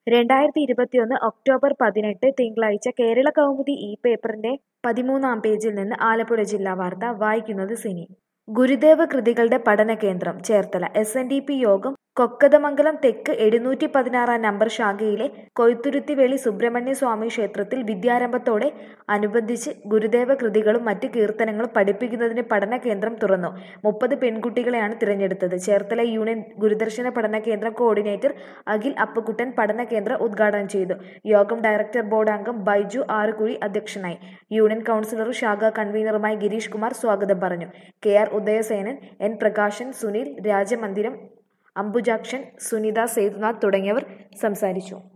രണ്ടായിരത്തി ഇരുപത്തിയൊന്ന് ഒക്ടോബർ പതിനെട്ട് തിങ്കളാഴ്ച കേരള കൗമുദി ഈ പേപ്പറിന്റെ പതിമൂന്നാം പേജിൽ നിന്ന് ആലപ്പുഴ ജില്ലാ വാർത്ത വായിക്കുന്നത് സിനി ഗുരുദേവ കൃതികളുടെ പഠന കേന്ദ്രം Cherthala S N D P Yogam Kokkathamangalam തെക്ക് എഴുന്നൂറ്റി പതിനാറാം നമ്പർ ശാഖയിലെ കൊയ്ത്തുരുത്തിവേളി സുബ്രഹ്മണ്യ സ്വാമി ക്ഷേത്രത്തിൽ വിദ്യാരംഭത്തോടെ അനുബന്ധിച്ച് ഗുരുദേവ കൃതികളും മറ്റ് കീർത്തനങ്ങളും പഠിപ്പിക്കുന്നതിന് പഠന കേന്ദ്രം തുറന്നു മുപ്പത് പെൺകുട്ടികളെയാണ് തിരഞ്ഞെടുത്തത് ചേർത്തല യൂണിയൻ ഗുരുദർശന പഠന കേന്ദ്രം കോർഡിനേറ്റർ അഖിൽ അപ്പുക്കുട്ടൻ പഠന കേന്ദ്രം ഉദ്ഘാടനം ചെയ്തു യോഗം ഡയറക്ടർ ബോർഡ് അംഗം ബൈജു ആറുകുഴി അധ്യക്ഷനായി യൂണിയൻ കൗൺസിലറും ശാഖാ കൺവീനറുമായ ഗിരീഷ് കുമാർ സ്വാഗതം പറഞ്ഞു K R Udayasenan N Prakashan Sunil Rajamandiram Ambujakshan Sunitha Sethunath തുടങ്ങിയവർ സംസാരിച്ചു